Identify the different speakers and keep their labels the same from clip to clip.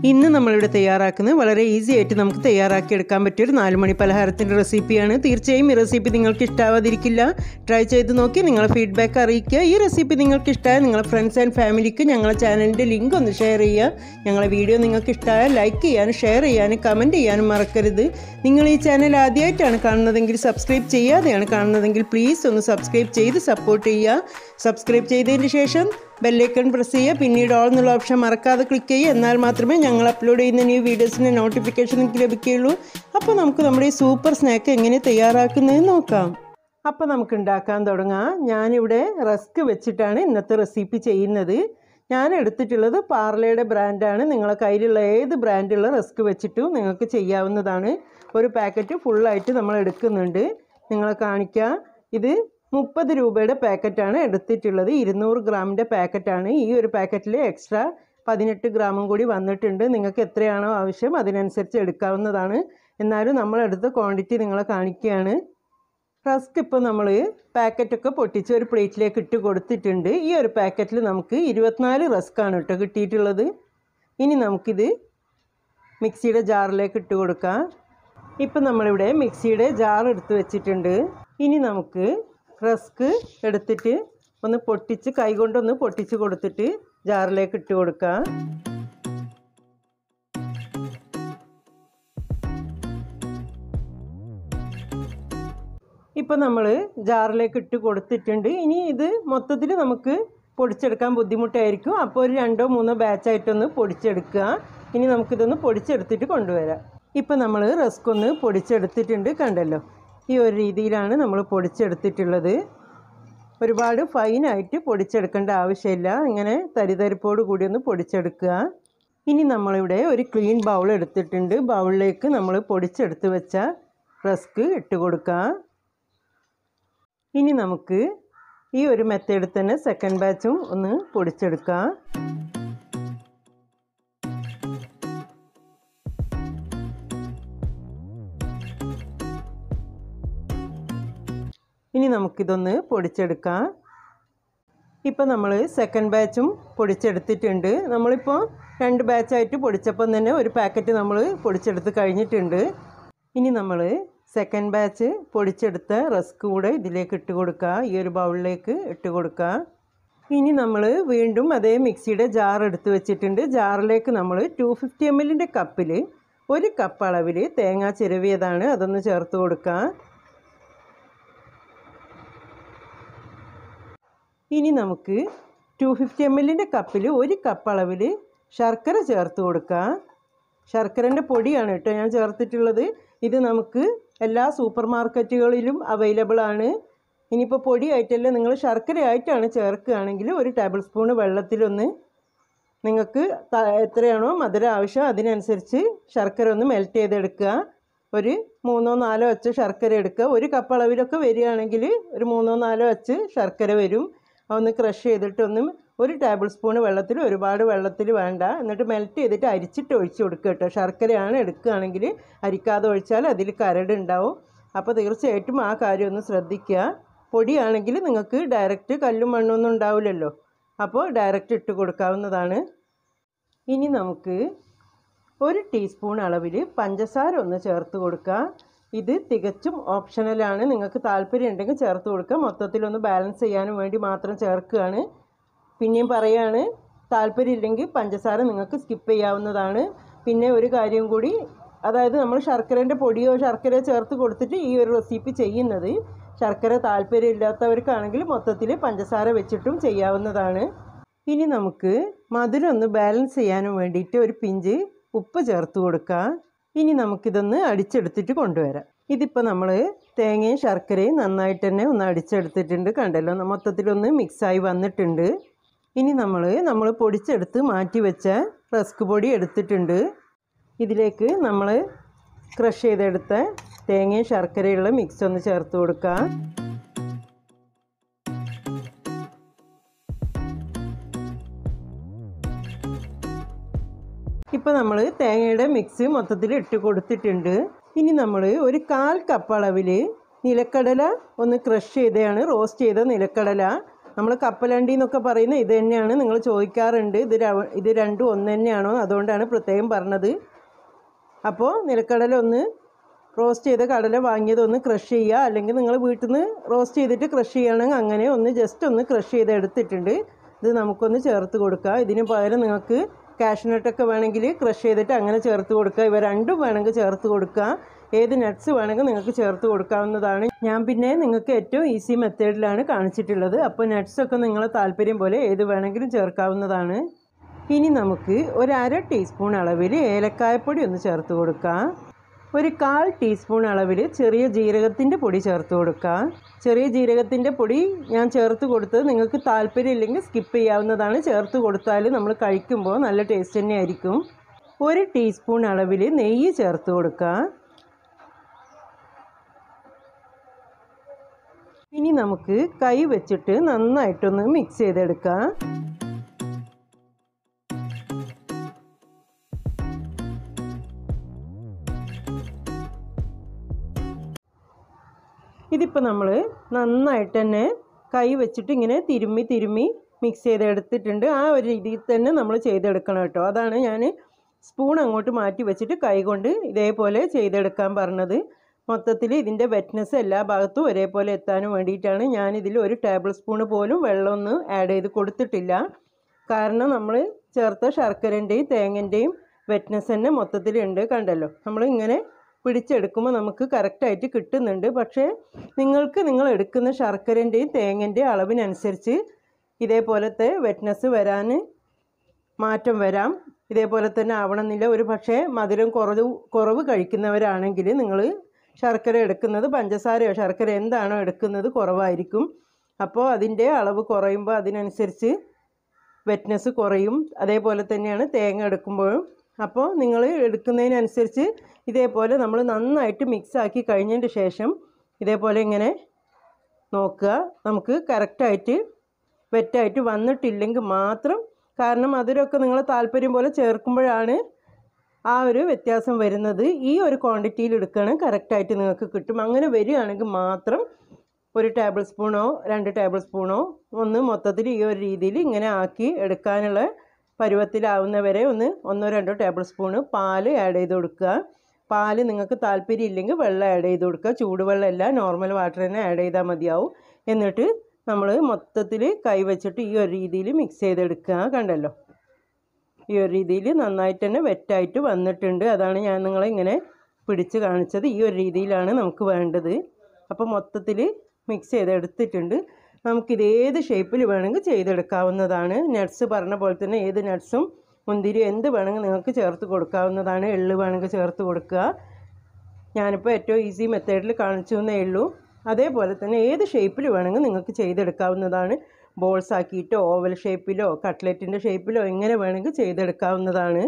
Speaker 1: ഇന്ന് നമ്മളിവിടെ തയ്യാറാക്കുന്നത് വളരെ ഈസി ആയിട്ട് നമുക്ക് തയ്യാറാക്കി എടുക്കാൻ പറ്റിയ ഒരു നാല് മണി പലഹാരത്തിൻ്റെ റെസിപ്പിയാണ് തീർച്ചയായും ഈ റെസിപ്പി നിങ്ങൾക്ക് ഇഷ്ടാവാതിരിക്കില്ല ട്രൈ ചെയ്ത് നോക്കി നിങ്ങളെ ഫീഡ്ബാക്ക് അറിയിക്കുക ഈ റെസിപ്പി നിങ്ങൾക്ക് ഇഷ്ടമായ നിങ്ങളെ ഫ്രണ്ട്സ് ആൻഡ് ഫാമിലിക്ക് ഞങ്ങളെ ചാനലിൻ്റെ ലിങ്ക് ഒന്ന് ഷെയർ ചെയ്യുക ഞങ്ങളെ വീഡിയോ നിങ്ങൾക്ക് ഇഷ്ടമായ ലൈക്ക് ചെയ്യാനും ഷെയർ ചെയ്യാനും കമൻറ്റ് ചെയ്യാനും മറക്കരുത് നിങ്ങൾ ഈ ചാനൽ ആദ്യമായിട്ടാണ് കാണുന്നതെങ്കിൽ സബ്സ്ക്രൈബ് ചെയ്യാതെയാണ് കാണുന്നതെങ്കിൽ പ്ലീസ് ഒന്ന് സബ്സ്ക്രൈബ് ചെയ്ത് സപ്പോർട്ട് ചെയ്യുക സബ്സ്ക്രൈബ് ചെയ്തതിന് ശേഷം ബെല്ലൈക്കൺ പ്രസ് ചെയ്യുക പിന്നീട് ഓൾ എന്നുള്ള ഓപ്ഷൻ മറക്കാതെ ക്ലിക്ക് ചെയ്യുക എന്നാൽ മാത്രമേ ഞങ്ങൾ അപ്ലോഡ് ചെയ്യുന്ന ന്യൂ വീഡിയോസിൻ്റെ നോട്ടിഫിക്കേഷൻ നിങ്ങൾക്ക് ലഭിക്കുകയുള്ളൂ അപ്പോൾ നമുക്ക് നമ്മുടെ ഈ സൂപ്പർ സ്നാക്ക് എങ്ങനെ തയ്യാറാക്കുന്നതെന്ന് നോക്കാം അപ്പോൾ നമുക്ക് ഉണ്ടാക്കാൻ തുടങ്ങാം ഞാനിവിടെ റസ്ക് വെച്ചിട്ടാണ് ഇന്നത്തെ റെസിപ്പി ചെയ്യുന്നത് ഞാൻ എടുത്തിട്ടുള്ളത് പാർലയുടെ ബ്രാൻഡാണ് നിങ്ങളെ കയ്യിലുള്ള ഏത് ബ്രാൻഡുള്ള റസ്ക് വെച്ചിട്ടും നിങ്ങൾക്ക് ചെയ്യാവുന്നതാണ് ഒരു പാക്കറ്റ് ഫുള്ളായിട്ട് നമ്മൾ എടുക്കുന്നുണ്ട് നിങ്ങളെ കാണിക്കാം ഇത് മുപ്പത് രൂപയുടെ പാക്കറ്റാണ് എടുത്തിട്ടുള്ളത് ഇരുന്നൂറ് ഗ്രാമിൻ്റെ പാക്കറ്റാണ് ഈ ഒരു പാക്കറ്റിൽ എക്സ്ട്രാ പതിനെട്ട് ഗ്രാമും കൂടി വന്നിട്ടുണ്ട് നിങ്ങൾക്ക് എത്രയാണോ ആവശ്യം അതിനനുസരിച്ച് എടുക്കാവുന്നതാണ് എന്നാലും നമ്മളെടുത്ത ക്വാണ്ടിറ്റി നിങ്ങളെ കാണിക്കുകയാണ് റസ്ക് ഇപ്പോൾ നമ്മൾ പാക്കറ്റൊക്കെ പൊട്ടിച്ച് ഒരു പ്ലേറ്റിലേക്ക് ഇട്ട് കൊടുത്തിട്ടുണ്ട് ഈ ഒരു പാക്കറ്റിൽ നമുക്ക് ഇരുപത്തിനാല് റസ്ക്കാണ് കേട്ടോ കിട്ടിയിട്ടുള്ളത് ഇനി നമുക്കിത് മിക്സിയുടെ ജാറിലേക്ക് ഇട്ട് കൊടുക്കാം ഇപ്പം നമ്മളിവിടെ മിക്സിയുടെ ജാർ എടുത്ത് വെച്ചിട്ടുണ്ട് ഇനി നമുക്ക് റസ്ക് എടുത്തിട്ട് ഒന്ന് പൊട്ടിച്ച് കൈകൊണ്ടൊന്ന് പൊട്ടിച്ച് കൊടുത്തിട്ട് ജാറിലേക്ക് ഇട്ട് കൊടുക്കാം ഇപ്പം നമ്മൾ ജാറിലേക്ക് ഇട്ട് കൊടുത്തിട്ടുണ്ട് ഇനി ഇത് മൊത്തത്തിൽ നമുക്ക് പൊടിച്ചെടുക്കാൻ ബുദ്ധിമുട്ടായിരിക്കും അപ്പോൾ ഒരു രണ്ടോ മൂന്നോ ബാച്ചായിട്ടൊന്ന് പൊടിച്ചെടുക്കുക ഇനി നമുക്കിതൊന്ന് പൊടിച്ചെടുത്തിട്ട് കൊണ്ടുവരാം ഇപ്പം നമ്മൾ റസ്ക് ഒന്ന് പൊടിച്ചെടുത്തിട്ടുണ്ട് കണ്ടല്ലോ ഈ ഒരു രീതിയിലാണ് നമ്മൾ പൊടിച്ചെടുത്തിട്ടുള്ളത് ഒരുപാട് ഫൈനായിട്ട് പൊടിച്ചെടുക്കേണ്ട ആവശ്യമില്ല ഇങ്ങനെ തരിതരിപ്പോട് കൂടി ഒന്ന് പൊടിച്ചെടുക്കുക ഇനി നമ്മളിവിടെ ഒരു ക്ലീൻ ബൗൾ എടുത്തിട്ടുണ്ട് ബൗളിലേക്ക് നമ്മൾ പൊടിച്ചെടുത്ത് വെച്ച റസ്ക് ഇട്ട് കൊടുക്കുക ഇനി നമുക്ക് ഈ ഒരു മെത്തേഡിൽ തന്നെ സെക്കൻഡ് ബാച്ചും ഒന്ന് പൊടിച്ചെടുക്കാം ഇനി നമുക്കിതൊന്ന് പൊടിച്ചെടുക്കാം ഇപ്പം നമ്മൾ സെക്കൻഡ് ബാച്ചും പൊടിച്ചെടുത്തിട്ടുണ്ട് നമ്മളിപ്പോൾ രണ്ട് ബാച്ചായിട്ട് പൊടിച്ചപ്പം തന്നെ ഒരു പാക്കറ്റ് നമ്മൾ പൊടിച്ചെടുത്ത് കഴിഞ്ഞിട്ടുണ്ട് ഇനി നമ്മൾ സെക്കൻഡ് ബാച്ച് പൊടിച്ചെടുത്ത റസ്ക് കൂടെ ഇതിലേക്ക് ഇട്ട് കൊടുക്കുക ഈ ഒരു ബൗളിലേക്ക് ഇട്ട് കൊടുക്കുക ഇനി നമ്മൾ വീണ്ടും അതേ മിക്സിയുടെ ജാർ എടുത്ത് വെച്ചിട്ടുണ്ട് ജാറിലേക്ക് നമ്മൾ ടു ഫിഫ്റ്റി എം എല്ലിൻ്റെ കപ്പിൽ ഒരു കപ്പ് അളവിൽ തേങ്ങ ചിരവിയതാണ് അതൊന്ന് ചേർത്ത് കൊടുക്കുക ഇനി നമുക്ക് ടു ഫിഫ്റ്റി എം എല്ലിൻ്റെ കപ്പിൽ ഒരു കപ്പ് അളവിൽ ശർക്കര ചേർത്ത് കൊടുക്കുക ശർക്കരൻ്റെ പൊടിയാണ് കേട്ടോ ഞാൻ ചേർത്തിട്ടുള്ളത് ഇത് നമുക്ക് എല്ലാ സൂപ്പർ മാർക്കറ്റുകളിലും അവൈലബിൾ ആണ് ഇനിയിപ്പോൾ പൊടിയായിട്ടല്ല നിങ്ങൾ ശർക്കര ആയിട്ടാണ് ചേർക്കുകയാണെങ്കിൽ ഒരു ടേബിൾ സ്പൂൺ വെള്ളത്തിലൊന്ന് നിങ്ങൾക്ക് എത്രയാണോ മധുരം ആവശ്യം അതിനനുസരിച്ച് ശർക്കര ഒന്ന് മെൽറ്റ് ചെയ്തെടുക്കുക ഒരു മൂന്നോ നാലോ അച്ച് ശർക്കര എടുക്കുക ഒരു കപ്പ് അളവിലൊക്കെ വരികയാണെങ്കിൽ ഒരു മൂന്നോ നാലോ അച്ച് ശർക്കര വരും അതൊന്ന് ക്രഷ് ചെയ്തിട്ടൊന്ന് ഒരു ടേബിൾ സ്പൂൺ വെള്ളത്തിൽ ഒരുപാട് വെള്ളത്തിൽ വേണ്ട എന്നിട്ട് മെൽറ്റ് ചെയ്തിട്ട് അരിച്ചിട്ട് ഒഴിച്ച് കൊടുക്കുക കേട്ടോ ശർക്കരയാണ് എടുക്കുകയാണെങ്കിൽ അരിക്കാതെ ഒഴിച്ചാൽ അതിൽ കരട് ഉണ്ടാവും അപ്പോൾ തീർച്ചയായിട്ടും ആ കാര്യം ഒന്ന് ശ്രദ്ധിക്കുക പൊടിയാണെങ്കിൽ നിങ്ങൾക്ക് ഡയറക്റ്റ് കല്ലും മണ്ണൊന്നും ഉണ്ടാവില്ലല്ലോ അപ്പോൾ ഡയറക്റ്റ് ഇട്ട് കൊടുക്കാവുന്നതാണ് ഇനി നമുക്ക് ഒരു ടീസ്പൂൺ അളവിൽ പഞ്ചസാര ഒന്ന് ചേർത്ത് കൊടുക്കുക ഇത് തികച്ചും ഓപ്ഷണലാണ് നിങ്ങൾക്ക് താല്പര്യം ഉണ്ടെങ്കിൽ ചേർത്ത് കൊടുക്കുക മൊത്തത്തിലൊന്ന് ബാലൻസ് ചെയ്യാനും വേണ്ടി മാത്രം ചേർക്കുകയാണ് പിന്നെയും പറയുകയാണ് താല്പര്യമില്ലെങ്കിൽ പഞ്ചസാര നിങ്ങൾക്ക് സ്കിപ്പ് ചെയ്യാവുന്നതാണ് പിന്നെ ഒരു കാര്യം കൂടി അതായത് നമ്മൾ ശർക്കരേൻ്റെ പൊടിയോ ശർക്കരയോ ചേർത്ത് കൊടുത്തിട്ട് ഈ ഒരു റെസിപ്പി ചെയ്യുന്നത് ശർക്കര താല്പര്യമില്ലാത്തവർക്കാണെങ്കിൽ മൊത്തത്തിൽ പഞ്ചസാര വെച്ചിട്ടും ചെയ്യാവുന്നതാണ് ഇനി നമുക്ക് മധുരം ഒന്ന് ബാലൻസ് ചെയ്യാനും വേണ്ടിയിട്ട് ഒരു പിഞ്ച് ഉപ്പ് ചേർത്ത് കൊടുക്കാം ഇനി നമുക്കിതൊന്ന് അടിച്ചെടുത്തിട്ട് കൊണ്ടുവരാം ഇതിപ്പോൾ നമ്മൾ തേങ്ങയും ശർക്കരയും നന്നായിട്ട് തന്നെ ഒന്ന് അടിച്ചെടുത്തിട്ടുണ്ട് കണ്ടല്ലോ മൊത്തത്തിലൊന്ന് മിക്സായി വന്നിട്ടുണ്ട് ഇനി നമ്മൾ നമ്മൾ പൊടിച്ചെടുത്ത് മാറ്റി വെച്ച റസ്ക് പൊടി എടുത്തിട്ടുണ്ട് ഇതിലേക്ക് നമ്മൾ ക്രഷ് ചെയ്തെടുത്ത തേങ്ങയും ശർക്കരയുള്ള മിക്സ് ഒന്ന് ചേർത്ത് കൊടുക്കാം ഇപ്പോൾ നമ്മൾ തേങ്ങയുടെ മിക്സ് മൊത്തത്തിൽ ഇട്ട് കൊടുത്തിട്ടുണ്ട് ഇനി നമ്മൾ ഒരു കാൽ കപ്പ് അളവിൽ നിലക്കടല ഒന്ന് ക്രഷ് ചെയ്തതാണ് റോസ്റ്റ് ചെയ്ത നിലക്കടല നമ്മൾ കപ്പലണ്ടി എന്നൊക്കെ പറയുന്ന ഇത് തന്നെയാണ് നിങ്ങൾ ചോദിക്കാറുണ്ട് ഇത് ര- ഇത് രണ്ടും ഒന്ന് തന്നെയാണോ അതുകൊണ്ടാണ് പ്രത്യേകം പറഞ്ഞത് അപ്പോൾ നിലക്കടല ഒന്ന് റോസ്റ്റ് ചെയ്ത കടല വാങ്ങിയത് ഒന്ന് ക്രഷ് ചെയ്യുക അല്ലെങ്കിൽ നിങ്ങൾ വീട്ടിൽ നിന്ന് റോസ്റ്റ് ചെയ്തിട്ട് ക്രഷ് ചെയ്യണമെങ്കിൽ അങ്ങനെ ഒന്ന് ജസ്റ്റ് ഒന്ന് ക്രഷ് ചെയ്ത് എടുത്തിട്ടുണ്ട് ഇത് നമുക്കൊന്ന് ചേർത്ത് കൊടുക്കുക ഇതിന് പകരം നിങ്ങൾക്ക് കാഷ്നട്ടൊക്കെ വേണമെങ്കിൽ ക്രഷ് ചെയ്തിട്ട് അങ്ങനെ ചേർത്ത് കൊടുക്കുക ഇവ രണ്ടും വേണമെങ്കിൽ ചേർത്ത് കൊടുക്കുക ഏത് നട്ട്സ് വേണമെങ്കിൽ നിങ്ങൾക്ക് ചേർത്ത് കൊടുക്കാവുന്നതാണ് ഞാൻ പിന്നെ നിങ്ങൾക്ക് ഏറ്റവും ഈസി മെത്തേഡിലാണ് കാണിച്ചിട്ടുള്ളത് അപ്പോൾ നട്ട്സൊക്കെ നിങ്ങളെ താല്പര്യം പോലെ ഏത് വേണമെങ്കിലും ചേർക്കാവുന്നതാണ് ഇനി നമുക്ക് ഒരു അര ടീസ്പൂൺ അളവിൽ ഏലക്കായപ്പൊടി ഒന്ന് ചേർത്ത് കൊടുക്കാം ഒരു കാൽ ടീസ്പൂൺ അളവിൽ ചെറിയ ജീരകത്തിൻ്റെ പൊടി ചേർത്ത് കൊടുക്കാം ചെറിയ ജീരകത്തിൻ്റെ പൊടി ഞാൻ ചേർത്ത് കൊടുത്തത് നിങ്ങൾക്ക് താല്പര്യം ഇല്ലെങ്കിൽ സ്കിപ്പ് ചെയ്യാവുന്നതാണ് ചേർത്ത് കൊടുത്താൽ നമ്മൾ കഴിക്കുമ്പോൾ നല്ല ടേസ്റ്റ് തന്നെ ആയിരിക്കും ഒരു ടീസ്പൂൺ അളവിൽ നെയ്യ് ചേർത്ത് കൊടുക്കാം ഇനി നമുക്ക് കൈ വെച്ചിട്ട് നന്നായിട്ടൊന്ന് മിക്സ് ചെയ്തെടുക്കാം ഇതിപ്പോൾ നമ്മൾ നന്നായിട്ട് തന്നെ കൈ വെച്ചിട്ട് ഇങ്ങനെ തിരുമ്മി തിരുമ്മി മിക്സ് ചെയ്തെടുത്തിട്ടുണ്ട് ആ ഒരു രീതിയിൽ തന്നെ നമ്മൾ ചെയ്തെടുക്കണം കേട്ടോ അതാണ് ഞാൻ സ്പൂൺ അങ്ങോട്ട് മാറ്റി വെച്ചിട്ട് കൈ കൊണ്ട് ഇതേപോലെ ചെയ്തെടുക്കാൻ പറഞ്ഞത് മൊത്തത്തിൽ ഇതിൻ്റെ വെറ്റ്നെസ് എല്ലാ ഭാഗത്തും ഒരേപോലെ എത്താനും വേണ്ടിയിട്ടാണ് ഞാൻ ഇതിൽ ഒരു ടേബിൾ സ്പൂൺ പോലും വെള്ളമൊന്നും ആഡ് ചെയ്ത് കൊടുത്തിട്ടില്ല കാരണം നമ്മൾ ചേർത്ത ശർക്കരൻ്റെയും തേങ്ങൻ്റെയും വെറ്റ്നെസ് തന്നെ മൊത്തത്തിലുണ്ട് കണ്ടല്ലോ നമ്മൾ ഇങ്ങനെ പിടിച്ചെടുക്കുമ്പോൾ നമുക്ക് കറക്റ്റായിട്ട് കിട്ടുന്നുണ്ട് പക്ഷേ നിങ്ങൾക്ക് നിങ്ങൾ എടുക്കുന്ന ശർക്കരൻ്റെയും തേങ്ങൻ്റെയും അളവിനനുസരിച്ച് ഇതേപോലത്തെ വെറ്റ്നെസ് വരാൻ മാറ്റം വരാം ഇതേപോലെ തന്നെ ആവണമെന്നില്ല ഒരു പക്ഷേ മധുരം കുറവ് കുറവ് കഴിക്കുന്നവരാണെങ്കിൽ നിങ്ങൾ ശർക്കര എടുക്കുന്നത് പഞ്ചസാരയോ ശർക്കര എന്താണോ എടുക്കുന്നത് കുറവായിരിക്കും അപ്പോൾ അതിൻ്റെ അളവ് കുറയുമ്പോൾ അതിനനുസരിച്ച് വെറ്റ്നെസ് കുറയും അതേപോലെ തന്നെയാണ് തേങ്ങ എടുക്കുമ്പോഴും അപ്പോൾ നിങ്ങൾ എടുക്കുന്നതിനനുസരിച്ച് ഇതേപോലെ നമ്മൾ നന്നായിട്ട് മിക്സ് ആക്കി കഴിഞ്ഞതിന് ശേഷം ഇതേപോലെ ഇങ്ങനെ നോക്കുക നമുക്ക് കറക്റ്റായിട്ട് വെറ്റായിട്ട് വന്നിട്ടില്ലെങ്കിൽ മാത്രം കാരണം മധുരമൊക്കെ നിങ്ങൾ താല്പര്യം പോലെ ചേർക്കുമ്പോഴാണ് ആ ഒരു വ്യത്യാസം വരുന്നത് ഈ ഒരു ക്വാണ്ടിറ്റിയിൽ എടുക്കുകയാണെങ്കിൽ കറക്റ്റായിട്ട് നിങ്ങൾക്ക് കിട്ടും അങ്ങനെ വരികയാണെങ്കിൽ മാത്രം ഒരു ടേബിൾ സ്പൂണോ രണ്ട് ടേബിൾ സ്പൂണോ ഒന്ന് മൊത്തത്തിൽ ഈ ഒരു രീതിയിൽ ഇങ്ങനെ ആക്കി എടുക്കാനുള്ള പരുവത്തിലാവുന്നവരെ ഒന്ന് ഒന്നോ രണ്ടോ ടേബിൾ സ്പൂണ് പാല് ആഡ് ചെയ്ത് കൊടുക്കുക പാല് നിങ്ങൾക്ക് താല്പര്യം ഇല്ലെങ്കിൽ വെള്ളം ആഡ് ചെയ്ത് കൊടുക്കുക ചൂടുവെള്ളമല്ല നോർമൽ വാട്ടർ തന്നെ ആഡ് ചെയ്താൽ മതിയാവും എന്നിട്ട് നമ്മൾ മൊത്തത്തിൽ കൈ വെച്ചിട്ട് ഈ ഒരു രീതിയിൽ മിക്സ് ചെയ്തെടുക്കുക കണ്ടല്ലോ ഈ ഒരു രീതിയിൽ നന്നായിട്ട് തന്നെ വെറ്റായിട്ട് വന്നിട്ടുണ്ട് അതാണ് ഞാൻ നിങ്ങളെ ഇങ്ങനെ പിടിച്ച് കാണിച്ചത് ഈ ഒരു രീതിയിലാണ് നമുക്ക് വേണ്ടത് അപ്പോൾ മൊത്തത്തിൽ മിക്സ് ചെയ്തെടുത്തിട്ടുണ്ട് നമുക്കിത് ഏത് ഷേപ്പിൽ വേണമെങ്കിൽ ചെയ്തെടുക്കാവുന്നതാണ് നട്ട്സ് പറഞ്ഞ പോലെ തന്നെ ഏത് നട്ട്സും മുന്തിരി എന്ത് വേണമെങ്കിൽ നിങ്ങൾക്ക് ചേർത്ത് കൊടുക്കാവുന്നതാണ് എള്ള് വേണമെങ്കിൽ ചേർത്ത് കൊടുക്കുക ഞാനിപ്പോൾ ഏറ്റവും ഈസി മെത്തേഡിൽ കാണിച്ചു എന്നേ ഉള്ളൂ അതേപോലെ തന്നെ ഏത് ഷേപ്പിൽ വേണമെങ്കിൽ നിങ്ങൾക്ക് ചെയ്തെടുക്കാവുന്നതാണ് ബോൾസ് ആക്കിയിട്ടോ ഓവൽ ഷേപ്പിലോ കട്ട്ലറ്റിൻ്റെ ഷേപ്പിലോ എങ്ങനെ വേണമെങ്കിൽ ചെയ്തെടുക്കാവുന്നതാണ്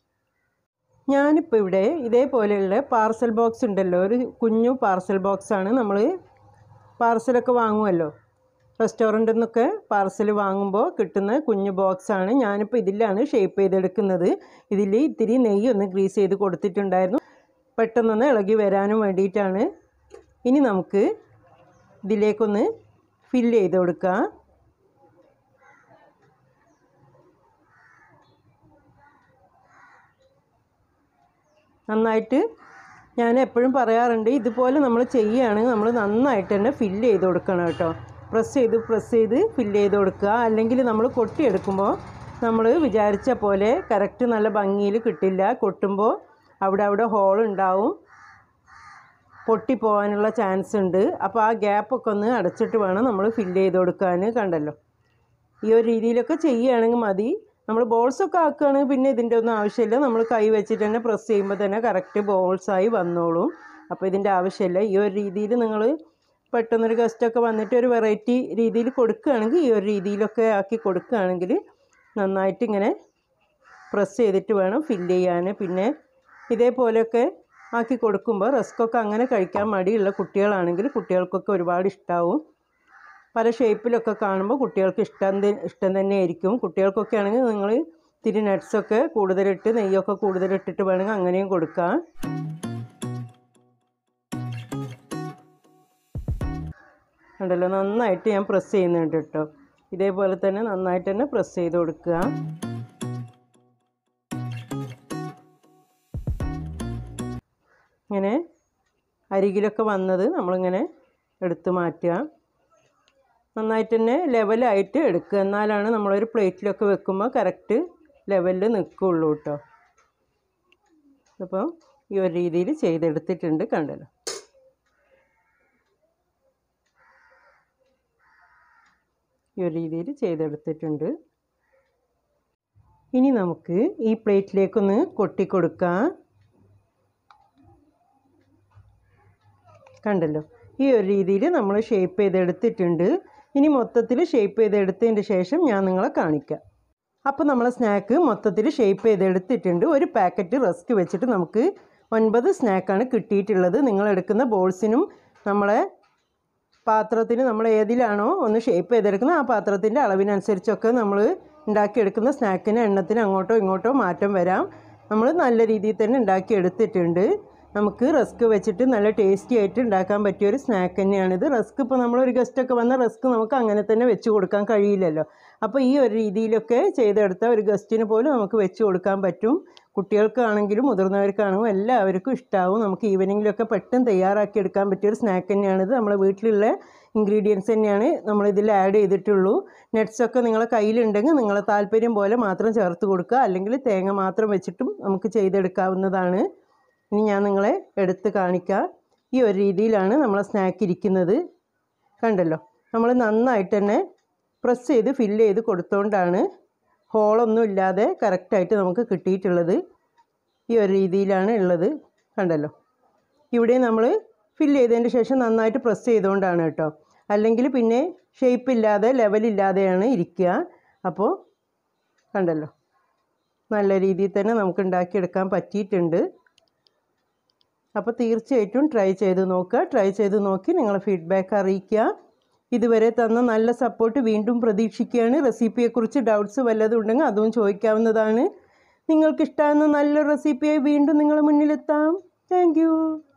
Speaker 1: ഞാനിപ്പോൾ ഇവിടെ ഇതേപോലെയുള്ള പാർസൽ ബോക്സ് ഉണ്ടല്ലോ ഒരു കുഞ്ഞു പാർസൽ ബോക്സാണ് നമ്മൾ പാർസലൊക്കെ വാങ്ങുമല്ലോ റെസ്റ്റോറൻറ്റിൽ നിന്നൊക്കെ പാർസൽ വാങ്ങുമ്പോൾ കിട്ടുന്ന കുഞ്ഞു ബോക്സാണ് ഞാനിപ്പോൾ ഇതിലാണ് ഷേപ്പ് ചെയ്തെടുക്കുന്നത് ഇതിൽ ഇത്തിരി നെയ്യ് ഒന്ന് ഗ്രീസ് ചെയ്ത് കൊടുത്തിട്ടുണ്ടായിരുന്നു പെട്ടെന്നൊന്ന് ഇളകി വരാനും വേണ്ടിയിട്ടാണ് ഇനി നമുക്ക് ഇതിലേക്കൊന്ന് ഫില്ല് ചെയ്ത് കൊടുക്കാം നന്നായിട്ട് ഞാൻ എപ്പോഴും പറയാറുണ്ട് ഇതുപോലെ നമ്മൾ ചെയ്യുകയാണെങ്കിൽ നമ്മൾ നന്നായിട്ട് തന്നെ ഫില്ല് ചെയ്ത് കൊടുക്കണം കേട്ടോ പ്രസ് ചെയ്ത് പ്രസ് ചെയ്ത് ഫില്ല് ചെയ്ത് കൊടുക്കുക അല്ലെങ്കിൽ നമ്മൾ കൊട്ടിയെടുക്കുമ്പോൾ നമ്മൾ വിചാരിച്ച പോലെ കറക്റ്റ് നല്ല ഭംഗിയിൽ കിട്ടില്ല കൊട്ടുമ്പോൾ അവിടെ അവിടെ ഹോൾ ഉണ്ടാവും പൊട്ടിപ്പോകാനുള്ള ചാൻസ് ഉണ്ട് അപ്പോൾ ആ ഗ്യാപ്പൊക്കെ ഒന്ന് അടച്ചിട്ട് വേണം നമ്മൾ ഫില്ല് ചെയ്ത് കൊടുക്കാൻ കണ്ടല്ലോ ഈ ഒരു രീതിയിലൊക്കെ ചെയ്യുകയാണെങ്കിൽ മതി നമ്മൾ ബോൾസൊക്കെ ആക്കുകയാണെങ്കിൽ പിന്നെ ഇതിൻ്റെ ഒന്നും ആവശ്യമില്ല നമ്മൾ കൈ വെച്ചിട്ട് തന്നെ പ്രസ് ചെയ്യുമ്പോൾ തന്നെ കറക്റ്റ് ബോൾസായി വന്നോളും അപ്പോൾ ഇതിൻ്റെ ആവശ്യമില്ല ഈ ഒരു രീതിയിൽ നിങ്ങൾ പെട്ടെന്നൊരു ഗസ്റ്റൊക്കെ വന്നിട്ട് ഒരു വെറൈറ്റി രീതിയിൽ കൊടുക്കുകയാണെങ്കിൽ ഈ ഒരു രീതിയിലൊക്കെ ആക്കി കൊടുക്കുകയാണെങ്കിൽ നന്നായിട്ട് ഇങ്ങനെ പ്രസ് ചെയ്തിട്ട് വേണം ഫില്ല് ചെയ്യാൻ പിന്നെ ഇതേപോലെയൊക്കെ ആക്കി കൊടുക്കുമ്പോൾ റസ്കൊക്കെ അങ്ങനെ കഴിക്കാൻ മടിയുള്ള കുട്ടികളാണെങ്കിൽ കുട്ടികൾക്കൊക്കെ ഒരുപാട് ഇഷ്ടമാവും പല ഷേപ്പിലൊക്കെ കാണുമ്പോൾ കുട്ടികൾക്ക് ഇഷ്ടം ത- ഇഷ്ടം തന്നെയായിരിക്കും കുട്ടികൾക്കൊക്കെ ആണെങ്കിൽ നിങ്ങൾ ഇത്തിരി നട്ട്സൊക്കെ കൂടുതലിട്ട് നെയ്യൊക്കെ കൂടുതലിട്ടിട്ട് വേണമെങ്കിൽ അങ്ങനെയും കൊടുക്കാം ഉണ്ടല്ലോ നന്നായിട്ട് ഞാൻ പ്രസ് ചെയ്യുന്നുണ്ട് കേട്ടോ ഇതേപോലെ തന്നെ നന്നായിട്ട് തന്നെ പ്രസ് ചെയ്ത് കൊടുക്കുക ഇങ്ങനെ അരികിലൊക്കെ വന്നത് നമ്മളിങ്ങനെ എടുത്ത് മാറ്റുക നന്നായിട്ട് തന്നെ ലെവലായിട്ട് എടുക്കുക എന്നാലാണ് നമ്മളൊരു പ്ലേറ്റിലൊക്കെ വെക്കുമ്പോൾ കറക്റ്റ് ലെവലിൽ നിൽക്കുകയുള്ളൂ കേട്ടോ അപ്പോൾ ഈ ഒരു രീതിയിൽ ചെയ്തെടുത്തിട്ടുണ്ട് കണ്ടല്ലോ ഈ ഒരു രീതിയിൽ ചെയ്തെടുത്തിട്ടുണ്ട് ഇനി നമുക്ക് ഈ പ്ലേറ്റിലേക്കൊന്ന് കൊട്ടിക്കൊടുക്കാം കണ്ടല്ലോ ഈ ഒരു രീതിയിൽ നമ്മൾ ഷേപ്പ് ചെയ്തെടുത്തിട്ടുണ്ട് ഇനി മൊത്തത്തിൽ ഷേപ്പ് ചെയ്തെടുത്തതിൻ്റെ ശേഷം ഞാൻ നിങ്ങളെ കാണിക്കാം അപ്പോൾ നമ്മളെ സ്നാക്ക് മൊത്തത്തിൽ ഷേപ്പ് ചെയ്തെടുത്തിട്ടുണ്ട് ഒരു പാക്കറ്റ് റസ്ക് വെച്ചിട്ട് നമുക്ക് ഒൻപത് സ്നാക്കാണ് കിട്ടിയിട്ടുള്ളത് നിങ്ങൾ എടുക്കുന്ന ബോൾസിനും നമ്മളെ പാത്രത്തിന് നമ്മൾ ഏതിലാണോ ഒന്ന് ഷേപ്പ് ചെയ്തെടുക്കുന്നത് ആ പാത്രത്തിൻ്റെ അളവിനനുസരിച്ചൊക്കെ നമ്മൾ ഉണ്ടാക്കിയെടുക്കുന്ന സ്നാക്കിന് എണ്ണത്തിന് അങ്ങോട്ടോ ഇങ്ങോട്ടോ മാറ്റം വരാം നമ്മൾ നല്ല രീതിയിൽ തന്നെ ഉണ്ടാക്കിയെടുത്തിട്ടുണ്ട് നമുക്ക് റസ്ക് വെച്ചിട്ട് നല്ല ടേസ്റ്റി ആയിട്ട് ഉണ്ടാക്കാൻ പറ്റിയ ഒരു സ്നാക്ക് തന്നെയാണിത് റസ്ക് ഇപ്പോൾ നമ്മളൊരു ഗസ്റ്റൊക്കെ വന്ന റസ്ക് നമുക്ക് അങ്ങനെ തന്നെ വെച്ച് കൊടുക്കാൻ കഴിയില്ലല്ലോ അപ്പോൾ ഈ ഒരു രീതിയിലൊക്കെ ചെയ്തെടുത്ത ഒരു ഗസ്റ്റിന് പോലും നമുക്ക് വെച്ച് കൊടുക്കാൻ പറ്റും കുട്ടികൾക്കാണെങ്കിലും മുതിർന്നവർക്കാണെങ്കിലും എല്ലാവർക്കും ഇഷ്ടമാവും നമുക്ക് ഈവനിങ്ങിലൊക്കെ പെട്ടെന്ന് തയ്യാറാക്കി എടുക്കാൻ പറ്റിയ ഒരു സ്നാക്ക് തന്നെയാണിത് നമ്മുടെ വീട്ടിലുള്ള ഇൻഗ്രീഡിയൻസ് തന്നെയാണ് നമ്മളിതിൽ ആഡ് ചെയ്തിട്ടുള്ളൂ നട്ട്സൊക്കെ നിങ്ങളെ കയ്യിലുണ്ടെങ്കിൽ നിങ്ങളെ താല്പര്യം പോലെ മാത്രം ചേർത്ത് കൊടുക്കുക അല്ലെങ്കിൽ തേങ്ങ മാത്രം വെച്ചിട്ടും നമുക്ക് ചെയ്തെടുക്കാവുന്നതാണ് ഇനി ഞാൻ നിങ്ങളെ എടുത്ത് കാണിക്കാം ഈ ഒരു രീതിയിലാണ് നമ്മളെ സ്നാക്ക് ഇരിക്കുന്നത് കണ്ടല്ലോ നമ്മൾ നന്നായിട്ട് തന്നെ പ്രസ് ചെയ്ത് ഫില്ല് ചെയ്ത് കൊടുത്തുകൊണ്ടാണ് ഹോളൊന്നും ഇല്ലാതെ കറക്റ്റായിട്ട് നമുക്ക് കിട്ടിയിട്ടുള്ളത് ഈ ഒരു രീതിയിലാണ് ഉള്ളത് കണ്ടല്ലോ ഇവിടെ നമ്മൾ ഫില്ല് ചെയ്തതിന് ശേഷം നന്നായിട്ട് പ്രസ് ചെയ്തുകൊണ്ടാണ് കേട്ടോ അല്ലെങ്കിൽ പിന്നെ ഷേപ്പ് ഇല്ലാതെ ലെവലില്ലാതെയാണ് ഇരിക്കുക അപ്പോൾ കണ്ടല്ലോ നല്ല രീതിയിൽ തന്നെ നമുക്ക് ഉണ്ടാക്കിയെടുക്കാൻ പറ്റിയിട്ടുണ്ട് അപ്പോൾ തീർച്ചയായിട്ടും ട്രൈ ചെയ്ത് നോക്കുക ട്രൈ ചെയ്ത് നോക്കി നിങ്ങളെ ഫീഡ്ബാക്ക് അറിയിക്കുക ഇതുവരെ തന്ന നല്ല സപ്പോർട്ട് വീണ്ടും പ്രതീക്ഷിക്കുകയാണ് റെസിപ്പിയെക്കുറിച്ച് ഡൗട്ട്സ് വല്ലതും ഉണ്ടെങ്കിൽ അതും ചോദിക്കാവുന്നതാണ് നിങ്ങൾക്കിഷ്ടമാകുന്ന നല്ല റെസിപ്പിയായി വീണ്ടും നിങ്ങളുടെ മുന്നിലെത്താം താങ്ക്